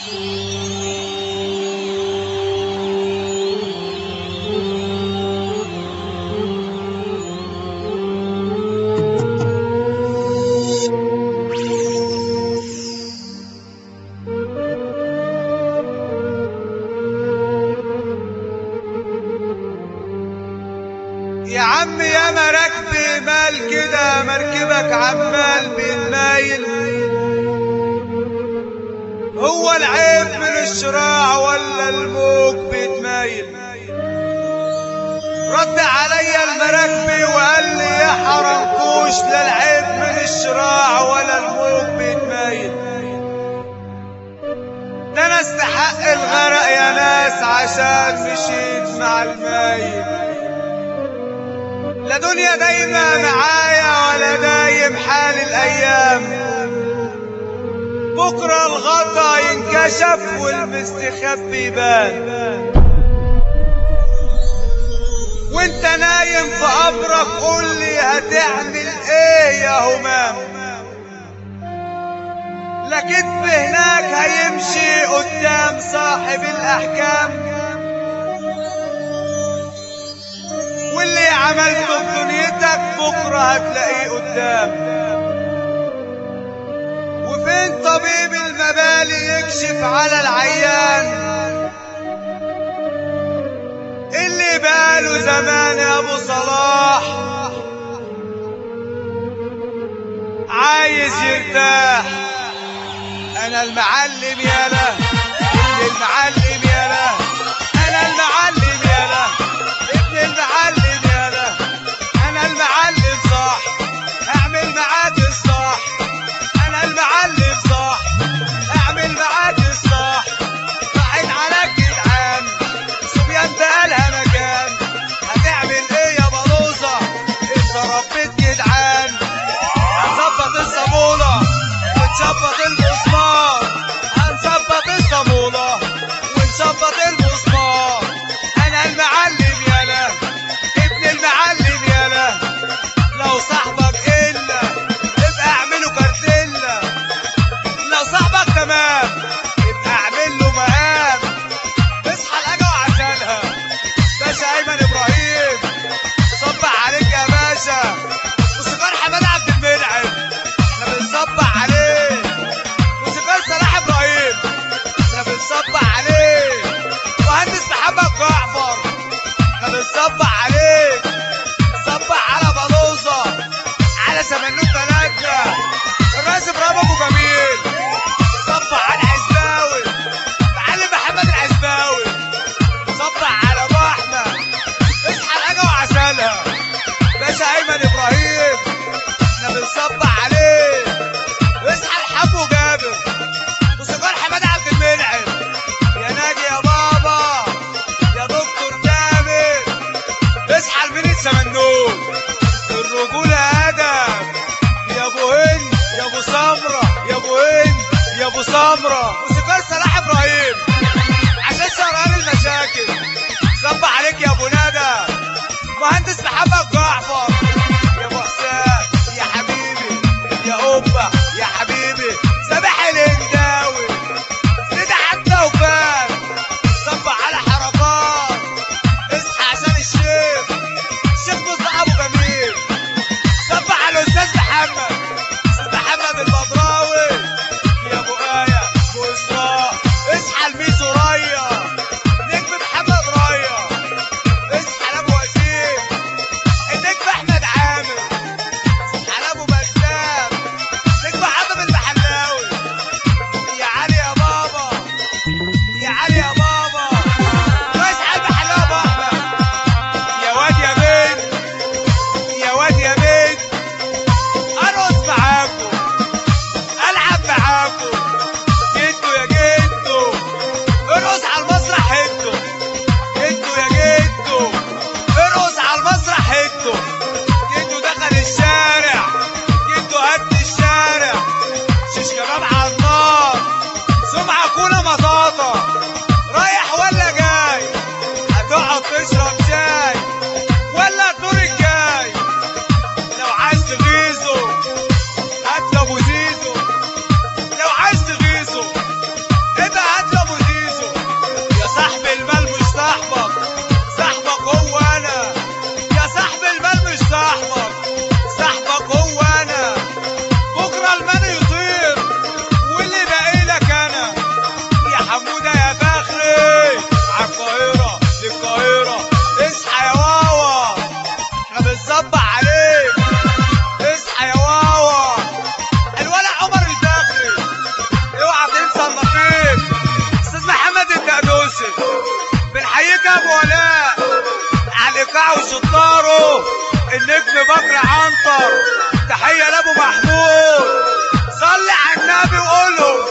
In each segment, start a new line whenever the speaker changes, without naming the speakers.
يا عم يا مراكبي مال كده مركبك عمال بيتمايل هو العيب من الشراع ولا الموج بيتمايل رد عليا المراكبي وقال لي يا حرنكوش لا العيب من الشراع ولا الموج بيتمايل ده انا استحق الغرق يا ناس عشان مشيت مع المايل لا دنيا دايما معايا ولا دايم حال الايام بكره الغطا ينكشف والمستخبي يبان وانت نايم في قبرك قول لي هتعمل ايه يا همام لا كتب هناك هيمشي قدام صاحب الاحكام واللي عملته في دنيتك بكره هتلاقيه قدام وفين طبيب المبالي يكشف على العيان اللي باله زمان يا ابو صلاح عايز يرتاح انا المعلم يالا ابن المعلم يالا انا المعلم يالا ابن المعلم يالا انا المعلم صح اعمل معاك الصح انا المعلم صح اعمل معاك الصح راحت على الجدعان صبيان بقالها مكان هتعمل ايه يا بلوزة انت ربيت جدعان هنظبط الصامولة ونظبط المسمار هنظبط الصامولة ونظبط المسمار انا المعلم يالا ابن المعلم يالا لو صاحبك الا ابقى اعمله كارتيلا لو صاحبك تمام ابقى اعمل له مقام اصحى الاجا وعسلها باشا ايمن ابراهيم صبح عليك يا باشا موسيقار حماد عبد المنعم احنا بنصبح عليه موسيقار صلاح ابراهيم احنا بنصبح عليه مهندس محمد جعفر احنا بنصبح عليك صبح على بلوزه على سمنوت تلاجة الراس ابراهيم ابو جميل صبح على العزباوي معلم محمد العزباوي صبح على ابو احمد اصحى الاجا وعسلها باشا ايمن ابراهيم احنا بنصبح عليه اصحى الحاج وجابر موسيقار حماد عبد المنعم يا ناجي يا بابا يا دكتور تامر اصحى البنت سمنون الرجولة أدب يا أبو هند يا أبو سمرة يا أبو هند يا أبو سمرة موسيقار صلاح إبراهيم عشان سهران المشاكل صبح عليك يا أبو ندى مهندس محمد جعفر يا أبو حسام يا حبيبي يا أوبا يا حبيبي سامح الهنداوي ندى حتى وفان صبح على حركات اصحى عشان الشيخ الشيخ مصطفى ابو جميل صبح على الاستاذ محمد استاذ محمد البدراوي يا ابو ايه تحية لأبو محمود صلي على النبي وقوله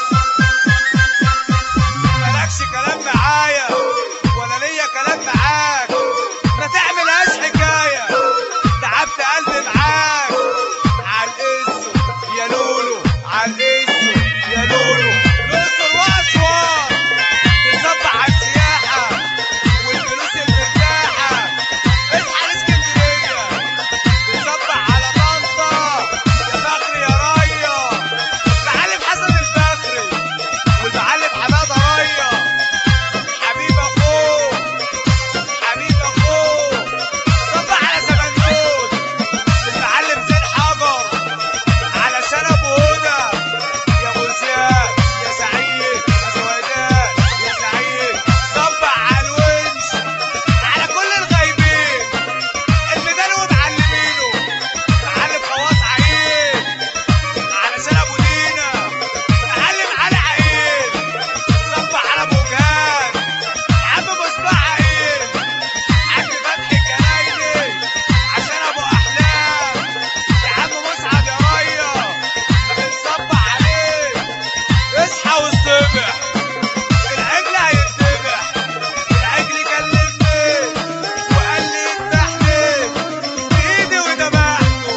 مالكش كلام معايا ولا ليا كلام معاك ما تعملهاش حكاية تعبت قلبي معاك عالقسو يا لولو عالقسو يا لولو الأقصر وأسوان بنصبح على السياحة والفلوس المرتاحة اصحى لاسكندرية بنصبح على طنطا يا فخري يا رايا معلم حسن الفخري والمعلم حمادة رايا حبيب اخوه حبيب اخوه صبح على زمنتون المعلم زين حجر على شنب وهدى يا ابو زياد يا سعيد يا سويدان يا سعيد صبح على الونش على كل الغايبين الميدان ومعلمينه معلم خواص عيد علشان ابو دينا معلم على عيد صبح على ابو جهاد عم مصباح عيد عم فتحي كنايني عشان ابو احلام يا عم مسعد يا ريا بنصبح عليك اصحى واصطبح العجل هيتذبح العجل كلمني وقال لي افتحني بايدي وذبحته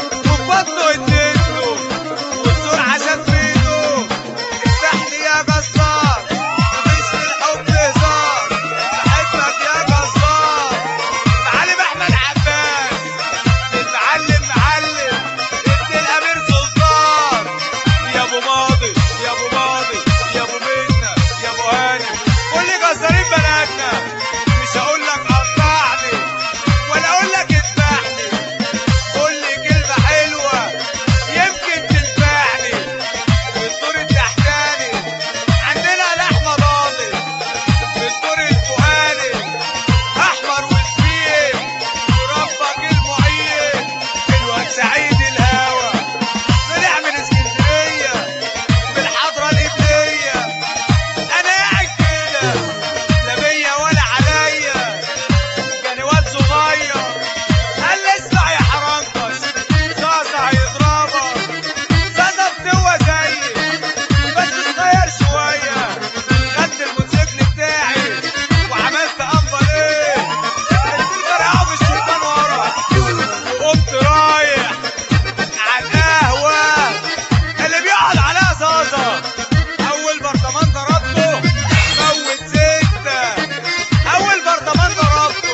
وبطنه اديته والزور عشان فيده افتحني يا جزار مفيش في الحب هزار بحبك يا جزار معلم احمد عباس المعلم معلم ابن الامير سلطان يا ابو ماضي يا ابو ماضي يا ابو منا يا ابو هانم كل جزارين بلدنا مش هقول لك قطعني ولا اقول لك اذبحني قول لي كلمه حلوه يمكن تنفعني في الدور التحتاني عندنا لحمه ضاني في الدور الفوقاني احمر وسبيل وربك المعين الواد سعيد الهوى طلع من اسكندريه من الحضره الابليه انا قاعد كده لا بيا ولا عليا كان واد صغير قال لي اسمع يا حرنكش صاصة هيضربك صاصة بتوه زيي بس صغير شوية خدت الموتوسيكل بتاعي وعملت انفر ايه السيلفر قاعد الشيطان ورا وقمت رايح على القهوة اللي بيقعد عليها صاصة أول برطمان ضربته موت ستة أول برطمان ضربته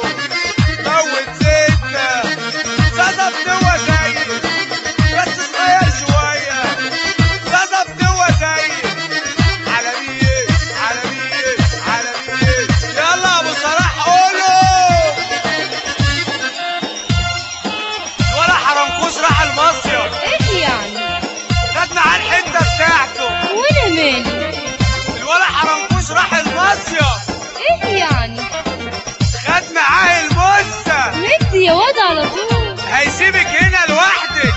موت ستة صاصة بتوه زيي بس صغير شوية صاصة بتوه زيي على مين على مين على مين يلا أبو صلاح قوله ولا حرنكوش راح المصيف
ايه يعني
خد معاه الحته بتاعته
وانا مالي
الولا حرنكوش راح المصيف
ايه يعني
خد معاه المسه
مد يا واد على طول
هيسيبك هنا لوحدك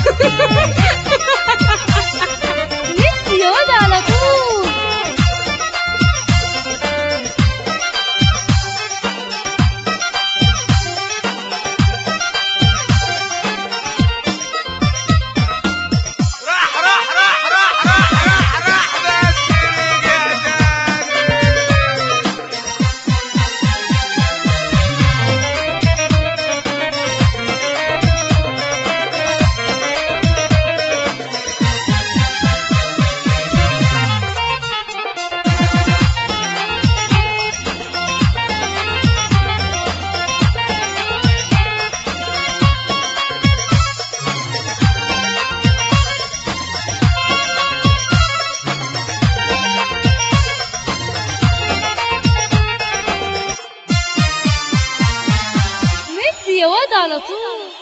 مد يا واد على طول
راح راح راح راح راح راح راح بس رجع تاني
مد يا واد على طول